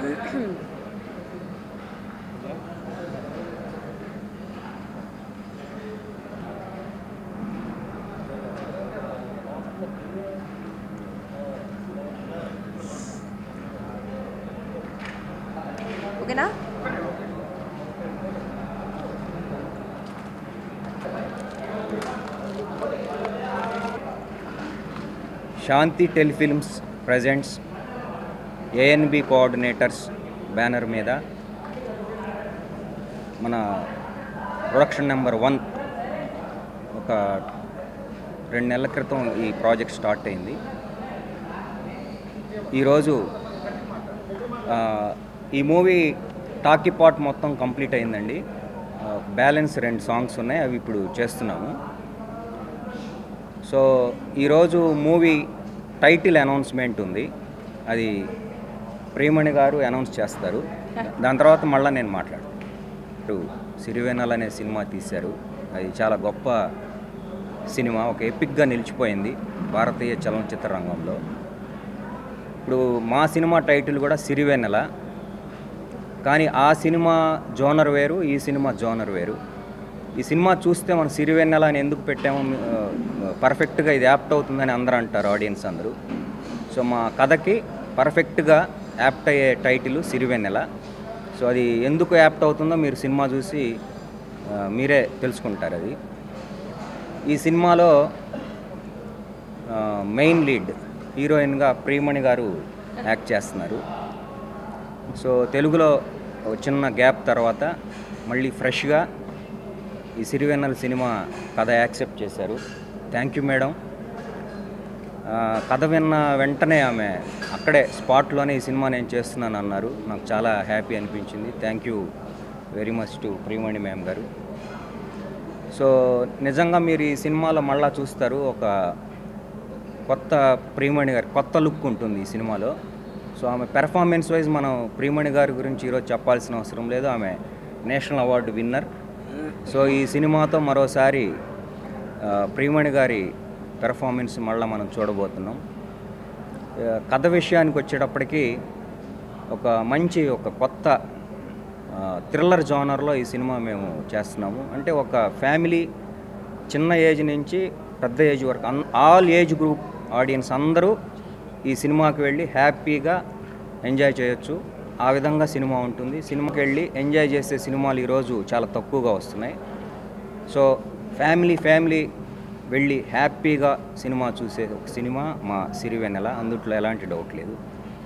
ఓకేనా Shanti telefilms presents ANB coordinators banner మీద మన ప్రొడక్షన్ నెంబర్ వన్ ఒక రెండు నెలల క్రితం ఈ ప్రాజెక్ట్ స్టార్ట్ అయింది ఈరోజు ఆ, ఈ మూవీ టాకీ పాట్ మొత్తం కంప్లీట్ అయిందండి ఆ, బ్యాలెన్స్ రెండు సాంగ్స్ ఉన్నాయి అవి ఇప్పుడు చేస్తున్నాము సో ఈరోజు మూవీ టైటిల్ అనౌన్స్మెంట్ ఉంది అది ప్రేమణి గారు అనౌన్స్ చేస్తారు దాని తర్వాత మళ్ళీ నేను మాట్లాడతాను ఇప్పుడు సిరివెన్నెల అనే సినిమా తీశారు అది చాలా గొప్ప సినిమా ఒక ఎపిక్గా నిలిచిపోయింది భారతీయ చలనచిత్ర రంగంలో ఇప్పుడు మా సినిమా టైటిల్ కూడా సిరివెన్నెల కానీ ఆ సినిమా జోనర్ వేరు ఈ సినిమా జోనర్ వేరు ఈ సినిమా చూస్తే మనం సిరివెన్నెల అని ఎందుకు పెట్టామో ఆ, పర్ఫెక్ట్గా ఇది యాప్ట్ అవుతుందని అందరూ అంటారు ఆడియన్స్ అందరూ సో మా కథకి పర్ఫెక్ట్గా యాప్ట్ అయ్యే టైటిల్ సిరివెన్నెల సో అది ఎందుకు యాప్ట్ అవుతుందో మీరు సినిమా చూసి ఆ, మీరే తెలుసుకుంటారు అది ఈ సినిమాలో ఆ, మెయిన్ లీడ్ హీరోయిన్గా ప్రియమణి గారు యాక్ట్ చేస్తున్నారు సో తెలుగులో ఒక చిన్న గ్యాప్ తర్వాత మళ్ళీ ఫ్రెష్గా ఈ సిరివెన్నెల సినిమా కథ యాక్సెప్ట్ చేశారు థ్యాంక్ యూ మేడం ఆ, కథ విన్న వెంటనే ఆమె అక్కడే స్పాట్లోనే ఈ సినిమా నేను చేస్తున్నాను అన్నారు నాకు చాలా హ్యాపీ అనిపించింది thank you very much to Priyamani ma'am గారు సో నిజంగా మీరు ఈ సినిమాలో మళ్ళా చూస్తారు ఒక కొత్త ప్రియమణి గారి కొత్త లుక్ ఉంటుంది ఈ సినిమాలో సో ఆమె పెర్ఫార్మెన్స్ వైజ్ మనం ప్రియమణి గారి గురించి ఈరోజు చెప్పాల్సిన అవసరం లేదు ఆమె నేషనల్ అవార్డు విన్నర్ సో ఈ సినిమాతో మరోసారి ఆ, ప్రియమణి గారి పెర్ఫార్మెన్స్ మళ్ళీ మనం చూడబోతున్నాం ఆ, కథ విషయానికి వచ్చేటప్పటికి ఒక మంచి ఒక కొత్త థ్రిల్లర్ జోనర్లో ఈ సినిమా మేము చేస్తున్నాము అంటే ఒక ఫ్యామిలీ చిన్న ఏజ్ నుంచి పెద్ద ఏజ్ వరకు అన్ ఆల్ ఏజ్ గ్రూప్ ఆడియన్స్ అందరూ ఈ సినిమాకి వెళ్ళి హ్యాపీగా ఎంజాయ్ చేయొచ్చు ఆ విధంగా సినిమా ఉంటుంది సినిమాకి వెళ్ళి ఎంజాయ్ చేసే సినిమాలు ఈరోజు చాలా తక్కువగా వస్తున్నాయి సో ఫ్యామిలీ ఫ్యామిలీ వెళ్ళి హ్యాపీగా సినిమా చూసే ఒక సినిమా మా సిరివెన్నెల అందుట్లో ఎలాంటి డౌట్ లేదు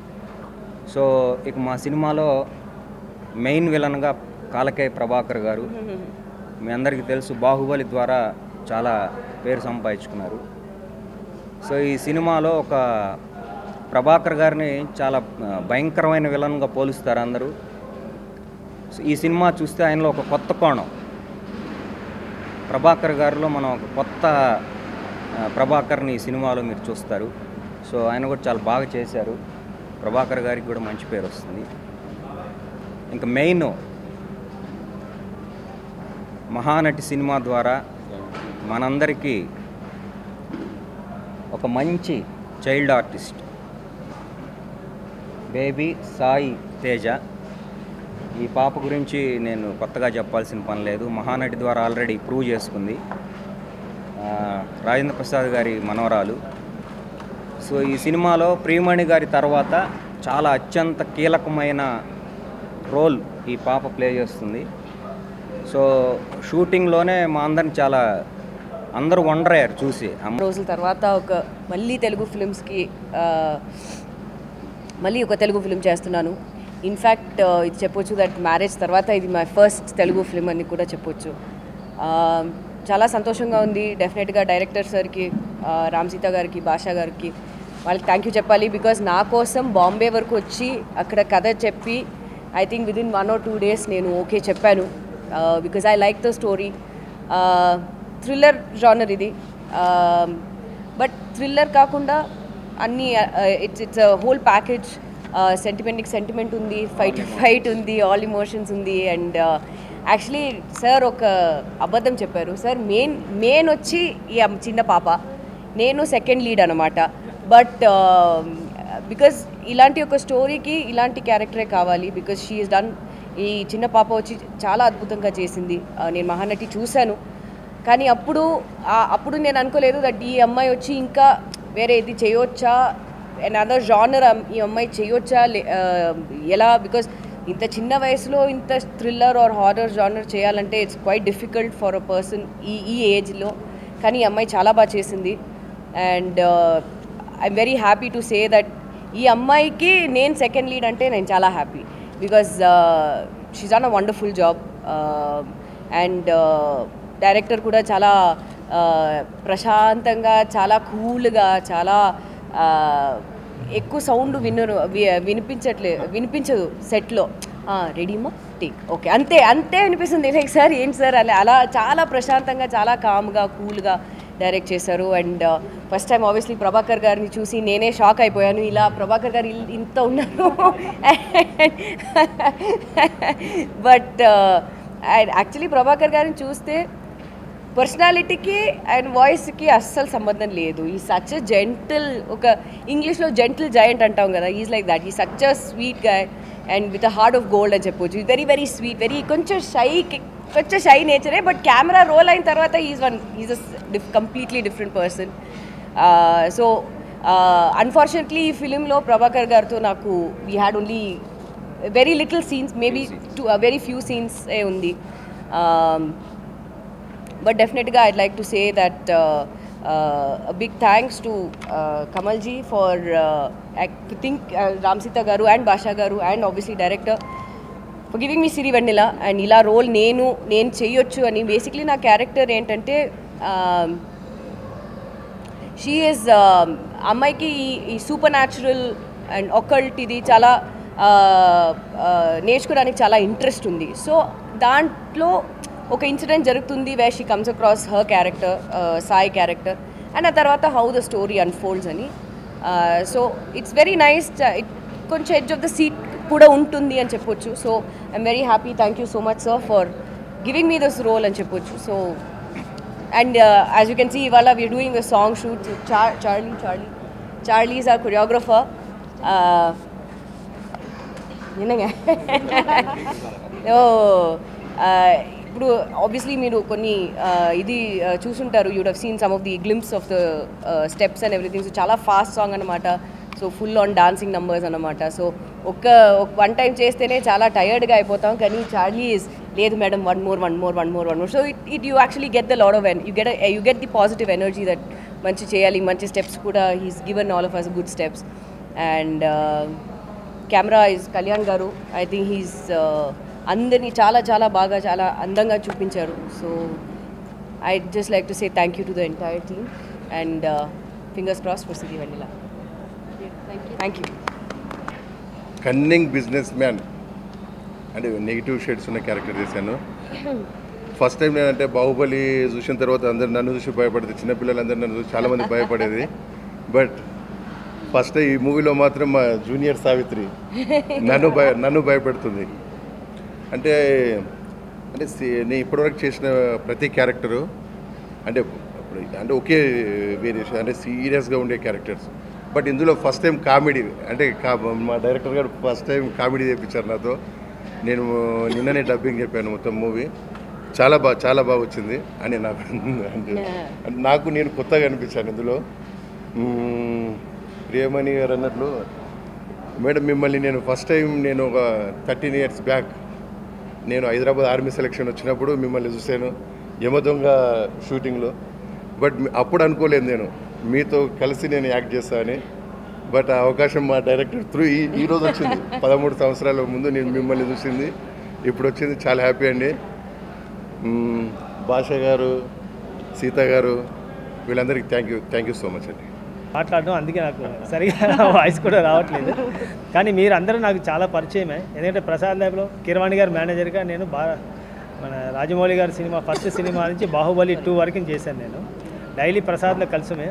సో ఇక మా సినిమాలో మెయిన్ విలన్గా కాలకేయ ప్రభాకర్ గారు మీ అందరికీ తెలుసు బాహుబలి ద్వారా చాలా పేరు సంపాదించుకున్నారు సో ఈ సినిమాలో ఒక ప్రభాకర్ గారిని చాలా ఆ, భయంకరమైన విలన్గా పోలుస్తారు అందరూ సో ఈ సినిమా చూస్తే ఆయనలో ఒక కొత్త కోణం ప్రభాకర్ గారిలో మనం ఒక కొత్త ఆ, ప్రభాకర్ని ఈ సినిమాలో మీరు చూస్తారు సో ఆయన కూడా చాలా బాగా చేశారు ప్రభాకర్ గారికి కూడా మంచి పేరు వస్తుంది ఇంకా మెయిన్ మహానటి సినిమా ద్వారా మనందరికీ ఒక మంచి child artist baby Sai Teja ఈ పాప గురించి నేను కొత్తగా చెప్పాల్సిన పని లేదు మహానటి ద్వారా ఆల్రెడీ ప్రూవ్ చేసుకుంది ఆ, రాజేంద్ర ప్రసాద్ గారి మనవరాలు సో ఈ సినిమాలో ప్రియమణి గారి తర్వాత చాలా అత్యంత కీలకమైన రోల్ ఈ పాప ప్లే చేస్తుంది సో షూటింగ్లోనే మా అందరిని చాలా అందరూ వండర్ అయ్యారు చూసి అమ్మ రోజుల తర్వాత ఒక మళ్ళీ తెలుగు ఫిలిమ్స్కి మళ్ళీ ఒక తెలుగు ఫిలిం చేస్తున్నాను ఇన్ఫ్యాక్ట్ ఇది చెప్పొచ్చు దట్ మ్యారేజ్ తర్వాత ఇది మై ఫస్ట్ తెలుగు ఫిలిం అని కూడా చెప్పొచ్చు Uh, చాలా సంతోషంగా ఉంది డెఫినెట్గా డైరెక్టర్ సార్కి రామ్ సీత గారికి భాషా గారికి వాళ్ళకి థ్యాంక్ యూ చెప్పాలి బికాజ్ నా కోసం బాంబే వరకు వచ్చి అక్కడ కథ చెప్పి I think within one or two days నేను ఓకే చెప్పాను because I like the story thriller genre ఇది బట్ థ్రిల్లర్ కాకుండా అన్ని ఇట్స్ ఇట్స్ హోల్ ప్యాకేజ్ సెంటిమెంట్కి సెంటిమెంట్ ఉంది ఫైట్ ఫైట్ ఉంది ఆల్ ఇమోషన్స్ ఉంది అండ్ యాక్చువల్లీ సార్ ఒక అబద్ధం చెప్పారు సార్ మెయిన్ మెయిన్ వచ్చి ఈ అమ్- చిన్న పాప నేను సెకండ్ లీడ్ అనమాట బట్ బికాజ్ ఇలాంటి ఒక స్టోరీకి ఇలాంటి క్యారెక్టరే కావాలి బికాజ్ షీ ఈస్ డన్ ఈ చిన్న పాప వచ్చి చాలా అద్భుతంగా చేసింది ఆ, నేను మహానటి చూశాను కానీ అప్పుడు ఆ- అప్పుడు నేను అనుకోలేదు దట్ ఈ అమ్మాయి వచ్చి ఇంకా వేరే ఇది చేయొచ్చా అండ్ అదర్ జానర్ ఈ అమ్మాయి చేయొచ్చా లే- ఆ, ఎలా బికాస్ ఇంత చిన్న వయసులో ఇంత థ్రిల్లర్ ఆర్ హారర్ జానర్ చేయాలంటే it's quite difficult for a person ఈ ఈ ఏజ్లో కానీ ఈ అమ్మాయి చాలా బాగా చేసింది and I'm very happy to say that ఈ అమ్మాయికి నేను సెకండ్ లీడ్ అంటే నేను చాలా happy because she's on a wonderful job and director కూడా చాలా uh, ప్రశాంతంగా చాలా కూల్గా చాలా uh, ఎక్కువ సౌండ్ వినరు వి- వినిపించట్లే వినిపించదు సెట్లో రెడీమా టేక్ ఓకే అంతే అంతే అనిపిస్తుంది లైక్ సార్ ఏంటి సార్ అలా అలా చాలా ప్రశాంతంగా చాలా కామ్గా కూల్గా డైరెక్ట్ చేశారు and first time obviously Prabhakar గారిని చూసి నేనే షాక్ అయిపోయాను ఇలా ప్రభాకర్ గారు ఇల్- ఇంత ఉన్నారు బట్ యాక్చువల్లీ ప్రభాకర్ గారిని చూస్తే పర్సనాలిటీకి అండ్ వాయిస్కి అస్సలు సంబంధం లేదు ఈ సచ్ జెంటిల్ ఒక ఇంగ్లీష్లో జెంటిల్ జయంట్ అంటాం కదా ఈజ్ లైక్ దట్ ఈ such a sweet guy and with a heart of gold అని చెప్పొచ్చు వెరీ వెరీ స్వీట్ వెరీ కొంచెం షై కొంచెం షై నేచరే బట్ కెమెరా రోల్ అయిన తర్వాత is one is a completely different person so unfortunately ఈ ఫిలింలో ప్రభాకర్ గారితో నాకు we had only very little scenes maybe two very few scenes ఏ ఉంది బట్ డెఫినెట్గా I'd like to say that big thanks to Kamalji for think Ram Sita గారు and Bhasha గారు and obviously director for giving me Siri Vennela and ఇలా రోల్ నేను నేను చేయొచ్చు అని బేసిక్లీ నా క్యారెక్టర్ ఏంటంటే షీ ఈజ్ అమ్మాయికి ఈ ఈ సూపర్ న్యాచురల్ అండ్ ఒక్కల్ట్ ఇది చాలా uh, uh, నేర్చుకోవడానికి చాలా ఇంట్రెస్ట్ ఉంది సో దాంట్లో ఒక ఇన్సిడెంట్ జరుగుతుంది way she comes across her character Sai character and ఆ తర్వాత హౌ ద స్టోరీ అన్ఫోల్డ్స్ అని సో ఇట్స్ వెరీ నైస్ కొంచెం ఎడ్జ్ ఆఫ్ ద సీట్ కూడా ఉంటుంది అని చెప్పొచ్చు so I'm very happy thank you so much sir for giving me this role అని చెప్పొచ్చు so and as you can see ఇవాళ we're doing the song shoot Charlie Charlie Charlie is our choreographer నిన్నగా ఓ ఇప్పుడు obviously మీరు కొన్ని uh, ఇది uh, చూసుంటారు you'd have seen some of the glimpse of the steps and everything so చాలా fast song అనమాట so full on dancing numbers అనమాట సో ఒక్క వన్ టైం చేస్తేనే చాలా టయర్డ్గా అయిపోతాం కానీ చార్లీ ఈజ్ లేదు madam one more one more one more one more so it it you actually get the load of and you get you get the positive energy that మంచి చేయాలి మంచి steps కూడా he's given all of us good steps and camera is Kalyan గారు I think he's అందరినీ చాలా చాలా బాగా చాలా అందంగా చూపించారు so I just like to say thank you to the entire team and fingers cross for Siri వెండిలా thank you cunning businessman అంటే నెగిటివ్ షేడ్స్ ఉన్న క్యారెక్టర్ చేశాను ఫస్ట్ టైం నేనంటే బాహుబలి చూసిన తర్వాత అందరు నన్ను చూసి భయపడేది చిన్నపిల్లలందరూ నన్ను చూసి చాలామంది భయపడేది బట్ ఫస్ట్ ఈ మూవీలో మాత్రం మా జూనియర్ సావిత్రి నన్ను భయ నన్ను భయపెడుతుంది అంటే అంటే సి- నేను ఇప్పటివరకు చేసిన ప్రతి క్యారెక్టరు అంటే ఇప్పుడు అంటే ఒకే వేరియేషన్ అంటే సీరియస్గా ఉండే క్యారెక్టర్స్ బట్ ఇందులో ఫస్ట్ టైం కామెడీ అంటే కా- మా డైరెక్టర్ గారు ఫస్ట్ టైం కామెడీ చేయించారు నాతో నేను నిన్ననే డబ్బింగ్ చెప్పాను మొత్తం మూవీ చాలా బాగా చాలా బాగా వచ్చింది అని నాకు అంటే అంటే నాకు నేను కొత్తగా అనిపించాను ఇందులో మ్మ్, ప్రియమణి గారు అన్నట్లు మేడం మిమ్మల్ని నేను ఫస్ట్ టైం నేను ఒక థర్టీన్ ఇయర్స్ బ్యాక్ నేను హైదరాబాద్ ఆర్మీ సెలెక్షన్ వచ్చినప్పుడు మిమ్మల్ని చూశాను యమదొంగ షూటింగ్లో బట్ మీ- అప్పుడు అనుకోలేదు నేను మీతో కలిసి నేను యాక్ట్ చేస్తా అని బట్ ఆ అవకాశం మా డైరెక్టర్ త్రూ ఈ ఈ రోజు వచ్చింది పదమూడు సంవత్సరాల ముందు నేను మిమ్మల్ని చూసింది ఇప్పుడు వచ్చింది చాలా హ్యాపీ అండి మ్మ్, భాష గారు సీత గారు వీళ్ళందరికీ thank you thank you so much అండి మాట్లాడడం అందుకే నాకు సరిగా వాయిస్ కూడా రావట్లేదు కానీ మీరు అందరూ నాకు చాలా పరిచయమే ఎందుకంటే ప్రసాద్ ల్యాబ్లో కిరవాణి గారు మేనేజర్గా నేను బాగా మన రాజమౌళి గారి సినిమా ఫస్ట్ సినిమా నుంచి బాహుబలి టూ వరకు చేశాను నేను డైలీ ప్రసాద్లో కలిసమే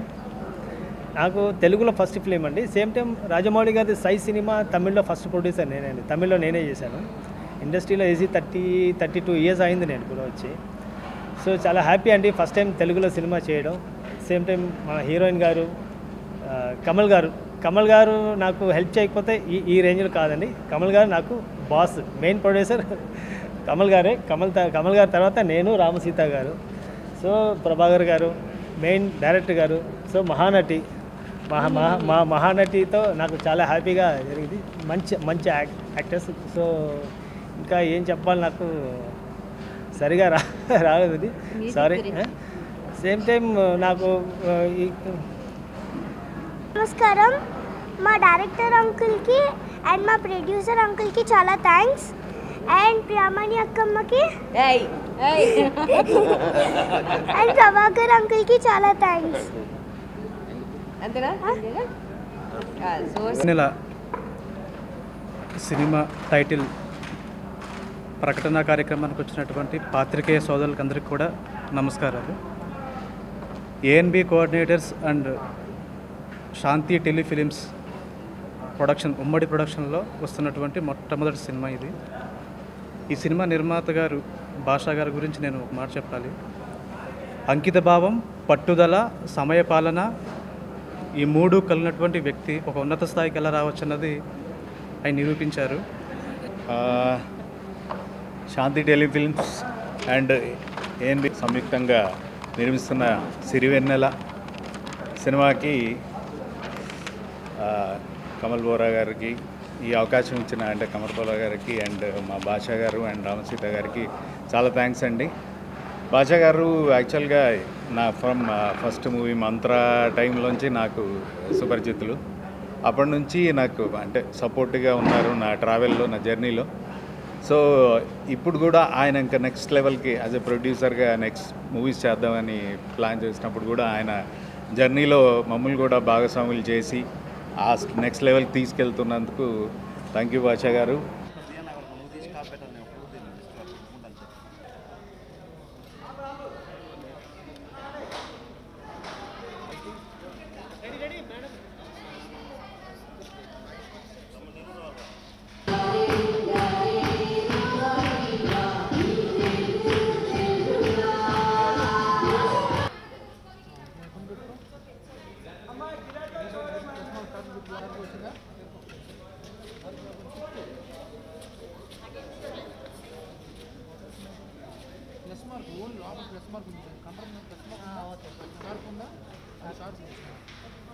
నాకు తెలుగులో ఫస్ట్ ఫిలిం అండి సేమ్ టైం రాజమౌళి గారి సై సినిమా తమిళ్లో ఫస్ట్ ప్రొడ్యూసర్ నేనే అండి తమిళ్లో నేనే చేశాను ఇండస్ట్రీలో easy thirty thirty two years అయింది నేను కూడా వచ్చి సో చాలా హ్యాపీ అండి ఫస్ట్ టైం తెలుగులో సినిమా చేయడం సేమ్ టైం మన హీరోయిన్ గారు ఆ, కమల్ గారు కమల్ గారు నాకు హెల్ప్ చేయకపోతే ఈ ఈ రేంజ్లో కాదండి కమల్ గారు నాకు బాస్ మెయిన్ ప్రొడ్యూసర్ కమల్ గారే కమల్ త- కమల్ గారి తర్వాత నేను రామసీత గారు సో ప్రభాకర్ గారు మెయిన్ డైరెక్టర్ గారు సో మహానటి మహా మహా మా మహానటితో నాకు చాలా హ్యాపీగా జరిగింది మంచి మంచి యాక్ యాక్టర్స్ సో ఇంకా ఏం చెప్పాలి నాకు సరిగా రా రాలేదు ఇది సారీ సేమ్ టైం నాకు ఆ, ఈ నమస్కారం మా డైరెక్టర్ అంకుల్కి అండ్ మా ప్రొడ్యూసర్ అంకుల్కి చాలా థ్యాంక్స్ అండ్ ప్రియమణి అక్కమ్మకి ఏయ్ అండ్ ప్రభాకర్ అంకుల్కి చాలా థ్యాంక్స్ అంతేనా సో నెల సినిమా టైటిల్ ప్రకటన కార్యక్రమానికి వచ్చినటువంటి పాత్రికేయ సోదరులకు అందరికీ కూడా నమస్కారాలు ANB coordinators and Shanti telefilms production ఉమ్మడి ప్రొడక్షన్లో వస్తున్నటువంటి మొట్టమొదటి సినిమా ఇది ఈ సినిమా నిర్మాత గారు భాషా గారి గురించి నేను ఒక మాట చెప్పాలి అంకిత భావం పట్టుదల సమయపాలన ఈ మూడు కలిగినటువంటి వ్యక్తి ఒక ఉన్నత స్థాయికి ఎలా రావచ్చు అన్నది ఆయన నిరూపించారు ఆ, శాంతి టెలిఫిల్మ్స్ అండ్ ఏఎన్బి సంయుక్తంగా నిర్మిస్తున్న సిరివెన్నెల సినిమాకి ఆ, కమల్ బోరా గారికి ఈ అవకాశం ఇచ్చిన అంటే కమల్ బోరా గారికి అండ్ మా భాషా గారు అండ్ రామసీత గారికి చాలా థ్యాంక్స్ అండి భాషా గారు యాక్చువల్గా నా ఫ్రమ్ ఫస్ట్ మూవీ మంత్ర టైంలోంచి నాకు సుపరిచితులు అప్పటి నుంచి నాకు అంటే సపోర్ట్గా ఉన్నారు నా ట్రావెల్లో నా జర్నీలో సో ఇప్పుడు కూడా ఆయన ఇంకా నెక్స్ట్ లెవెల్కి యాజ్ ఎ ప్రొడ్యూసర్గా నెక్స్ట్ మూవీస్ చేద్దామని ప్లాన్ చేసినప్పుడు కూడా ఆయన జర్నీలో మమ్మల్ని కూడా భాగస్వాములు చేసి ఆ నెక్స్ట్ లెవెల్కి తీసుకెళ్తున్నందుకు థ్యాంక్ యూ భాషా గారు ప్లస్ మార్క్ ఓన్లీ లోపల ప్లస్ మార్క్ ఉంది కంట్రోల్ ప్లస్ మార్క్ షార్ప్ ఉందా షార్ప్